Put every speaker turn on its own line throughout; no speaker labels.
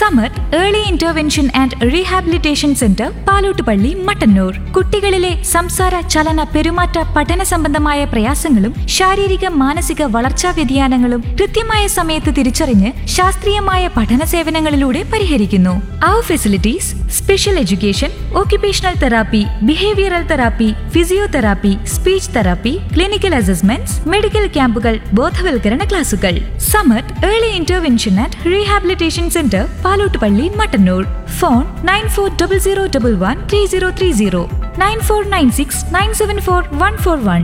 സമത് early intervention and rehabilitation centre Palottupalli Mattannur കുട്ടികളിലെ സംസാര ചലന പെരുമാറ്റ പഠന സംബന്ധമായ പ്രയാസങ്ങളും ശാരീരിക മാനസിക വളർച്ചാ വ്യതിയാനങ്ങളും കൃത്യമായ സമയത്ത് തിരിച്ചറിഞ്ഞ് ശാസ്ത്രീയമായ പഠന സേവനങ്ങളിലൂടെ പരിഹരിക്കുന്നു അവർ facilities special education occupational therapy behavioural therapy physiotherapy speech therapy clinical assessments medical ക്യാമ്പുകൾ ബോധവൽക്കരണ ക്ലാസുകൾ Samath early intervention and rehabilitation centre Palottupalli Mattannur phone nine four double zero double one three zero three zero nine four nine six nine seven four one four one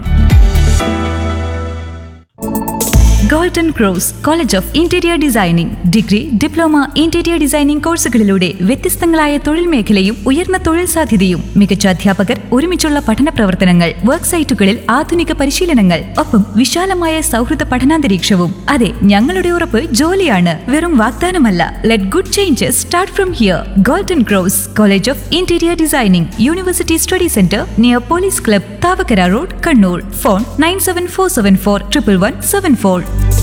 golden cross college of interior designing degree diploma interior designing കോഴ്സുകളിലൂടെ വ്യത്യസ്തങ്ങളായ തൊഴിൽ മേഖലയും ഉയർന്ന തൊഴിൽ സാധ്യതയും മികച്ച അധ്യാപകർ ഒരുമിച്ചുള്ള പഠന പ്രവർത്തനങ്ങൾ വർക്ക് സൈറ്റുകളിൽ ആധുനിക പരിശീലനങ്ങൾ ഒപ്പം വിശാലമായ സൗഹൃദ പഠനാന്തരീക്ഷവും അതെ ഞങ്ങളുടെ ഉറപ്പ് ജോലിയാണ് വെറും വാഗ്ദാനമല്ല let good changes start from here golden cross college of interior designing university study centre near police club Thavakkara road Kannur phone nine seven four seven four triple one seven four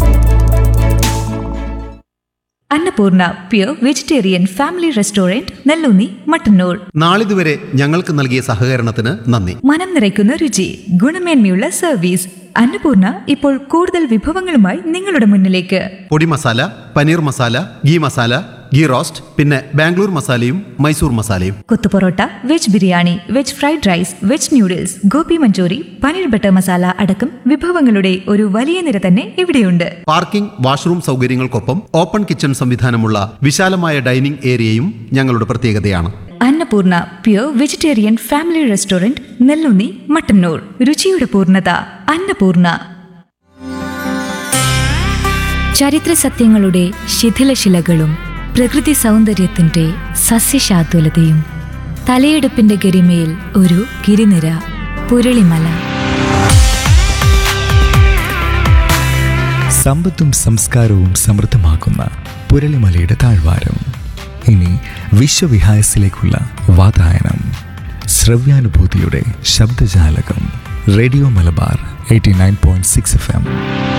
Annapoorna pure vegetarian family restaurant Nellunni Mattannur
നാളിതുവരെ ഞങ്ങൾക്ക് നൽകിയ സഹകരണത്തിന് നന്ദി
മനം നിറയ്ക്കുന്ന രുചി ഗുണമേന്മയുള്ള service Annapurna ഇപ്പോൾ കൂടുതൽ വിഭവങ്ങളുമായി നിങ്ങളുടെ മുന്നിലേക്ക്
podi masala paneer masala ghee masala ghee roast പിന്നെ ബാംഗ്ലൂർ മസാലയും മൈസൂർ മസാലയും
kothu parotta veg biryani veg fried rice veg noodles gobi Manchurian paneer butter masala അടക്കം വിഭവങ്ങളുടെ ഒരു വലിയ നിര തന്നെ ഇവിടെയുണ്ട്
പാർക്കിംഗ് വാഷ്റൂം സൗകര്യങ്ങൾക്കൊപ്പം ഓപ്പൺ കിച്ചൺ സംവിധാനമുള്ള വിശാലമായ ഡൈനിംഗ് ഏരിയയും ഞങ്ങളുടെ പ്രത്യേകതയാണ്
Annapoorna pure vegetarian family restaurant Nellunni Mattannur രുചിയുടെ പൂർണ്ണത അന്നപൂർണ ചരിത്ര സത്യങ്ങളുടെ ശിഥിലശിലകളും പ്രകൃതി സൗന്ദര്യത്തിന്റെ സസ്യശാതുലതയും തലയെടുപ്പിന്റെ ഗരിമയിൽ ഒരു ഗിരിനിര പുരളിമല
സമ്പത്തും സംസ്കാരവും സമൃദ്ധമാക്കുന്ന പുരളിമലയുടെ താഴ്വാരം ഇനി വിശ്വവിഹായസിലേക്കുള്ള വാതായനം ശ്രവ്യാനുഭൂതിയുടെ ശബ്ദജാലകം radio Malabar eighty nine point six F M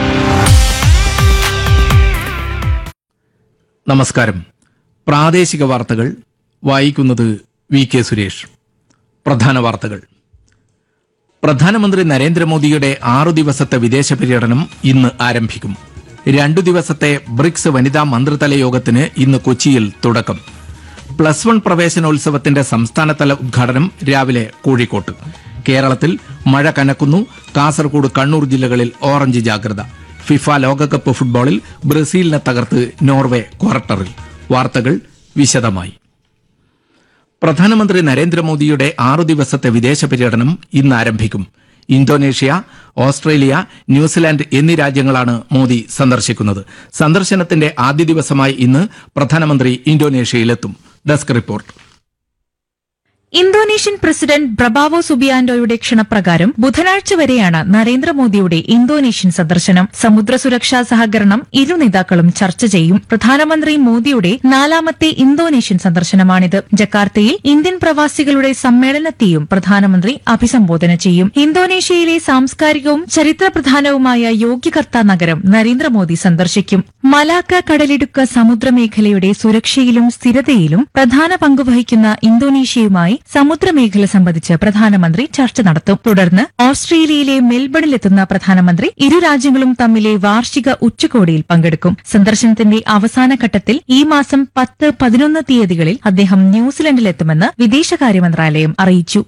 നമസ്കാരം പ്രാദേശിക വാർത്തകൾ വായിക്കുന്നത് വി കെ സുരേഷ് പ്രധാന വാർത്തകൾ പ്രധാനമന്ത്രി നരേന്ദ്രമോദിയുടെ ആറു ദിവസത്തെ വിദേശ പര്യടനം ഇന്ന് ആരംഭിക്കും രണ്ടു ദിവസത്തെ ബ്രിക്സ് വനിതാ മന്ത്രിതല യോഗത്തിന് ഇന്ന് കൊച്ചിയിൽ തുടക്കം പ്ലസ് വൺ പ്രവേശനോത്സവത്തിന്റെ സംസ്ഥാനതല ഉദ്ഘാടനം രാവിലെ കോഴിക്കോട്ട് കേരളത്തിൽ മഴ കനക്കുന്നു കാസർഗോഡ് കണ്ണൂർ ജില്ലകളിൽ ഓറഞ്ച് ജാഗ്രത ഫിഫ ലോകകപ്പ് ഫുട്ബോളിൽ ബ്രസീലിനെ തകർത്ത് നോർവേ ക്വാർട്ടറിൽ വാർത്തകൾ വിശദമായി പ്രധാനമന്ത്രി നരേന്ദ്രമോദിയുടെ ആറു ദിവസത്തെ വിദേശ പര്യടനം ഇന്ന് ആരംഭിക്കും ഇന്തോനേഷ്യ ഓസ്ട്രേലിയ ന്യൂസിലാൻഡ് എന്നീ രാജ്യങ്ങളാണ് മോദി സന്ദർശിക്കുന്നത് സന്ദർശനത്തിന്റെ ആദ്യ ദിവസമായി ഇന്ന് പ്രധാനമന്ത്രി ഇന്തോനേഷ്യയിലെത്തും desk report
Indonesian president Prabowo സുബിയാൻഡോയുടെ ക്ഷണപ്രകാരം ബുധനാഴ്ച വരെയാണ് നരേന്ദ്രമോദിയുടെ ഇന്തോനേഷ്യൻ സന്ദർശനം സമുദ്ര സുരക്ഷാ സഹകരണം ഇരു നേതാക്കളും ചർച്ച ചെയ്യും പ്രധാനമന്ത്രി മോദിയുടെ നാലാമത്തെ ഇന്തോനേഷ്യൻ സന്ദർശനമാണിത് ജക്കാർത്തയിൽ ഇന്ത്യൻ പ്രവാസികളുടെ സമ്മേളനത്തെയും പ്രധാനമന്ത്രി അഭിസംബോധന ചെയ്യും ഇന്തോനേഷ്യയിലെ സാംസ്കാരികവും ചരിത്രപ്രധാനവുമായ യോഗ്യകർത്ത നഗരം നരേന്ദ്രമോദി സന്ദർശിക്കും മലാക്ക കടലിടുക്ക് സമുദ്രമേഖലയുടെ സുരക്ഷയിലും സ്ഥിരതയിലും പ്രധാന പങ്കുവഹിക്കുന്ന ഇന്തോനേഷ്യയുമായി സമുദ്രമേഖല സംബന്ധിച്ച് പ്രധാനമന്ത്രി ചർച്ച നടത്തും തുടർന്ന് ഓസ്ട്രേലിയയിലെ മെൽബണിലെത്തുന്ന പ്രധാനമന്ത്രി ഇരു രാജ്യങ്ങളും തമ്മിലെ വാർഷിക ഉച്ചകോടിയിൽ പങ്കെടുക്കും സന്ദർശനത്തിന്റെ അവസാന ഘട്ടത്തിൽ ഈ മാസം പത്ത് പതിനൊന്ന് തീയതികളിൽ അദ്ദേഹം ന്യൂസിലൻഡിലെത്തുമെന്ന് വിദേശകാര്യ മന്ത്രാലയം അറിയിച്ചു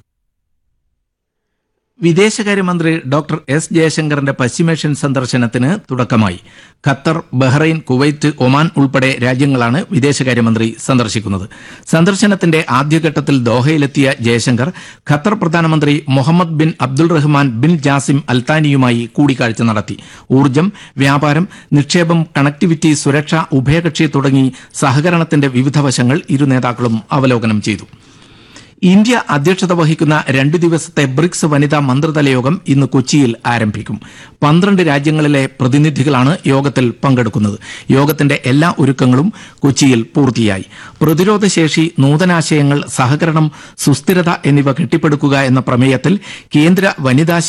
വിദേശകാര്യമന്ത്രി ഡോക്ടർ എസ് ജയശങ്കറിന്റെ പശ്ചിമേഷ്യൻ സന്ദർശനത്തിന് തുടക്കമായി ഖത്തർ ബഹ്റൈൻ കുവൈറ്റ് ഒമാൻ ഉൾപ്പെടെ രാജ്യങ്ങളാണ് വിദേശകാര്യമന്ത്രി സന്ദർശിക്കുന്നത് സന്ദർശനത്തിന്റെ ആദ്യഘട്ടത്തിൽ ദോഹയിലെത്തിയ ജയശങ്കർ ഖത്തർ പ്രധാനമന്ത്രി Mohammed bin Abdul Rahman bin Jassim അൽത്താനിയുമായി കൂടിക്കാഴ്ച നടത്തി ഊർജ്ജം വ്യാപാരം നിക്ഷേപം കണക്ടിവിറ്റി സുരക്ഷ ഉഭയകക്ഷി തുടങ്ങി സഹകരണത്തിന്റെ വിവിധ വശങ്ങൾ ഇരു നേതാക്കളും അവലോകനം ചെയ്തു ഇന്ത്യ അധ്യക്ഷത വഹിക്കുന്ന രണ്ടു ദിവസത്തെ ബ്രിക്സ് വനിതാ മന്ത്രിതല യോഗം ഇന്ന് കൊച്ചിയിൽ ആരംഭിക്കും പന്ത്രണ്ട് രാജ്യങ്ങളിലെ പ്രതിനിധികളാണ് യോഗത്തിൽ പങ്കെടുക്കുന്നത് യോഗത്തിന്റെ എല്ലാ ഒരുക്കങ്ങളും കൊച്ചിയിൽ പൂർത്തിയായി പ്രതിരോധ ശേഷി നൂതനാശയങ്ങൾ സഹകരണം സുസ്ഥിരത എന്നിവ കെട്ടിപ്പടുക്കുക എന്ന പ്രമേയത്തിൽ കേന്ദ്ര വനിതാ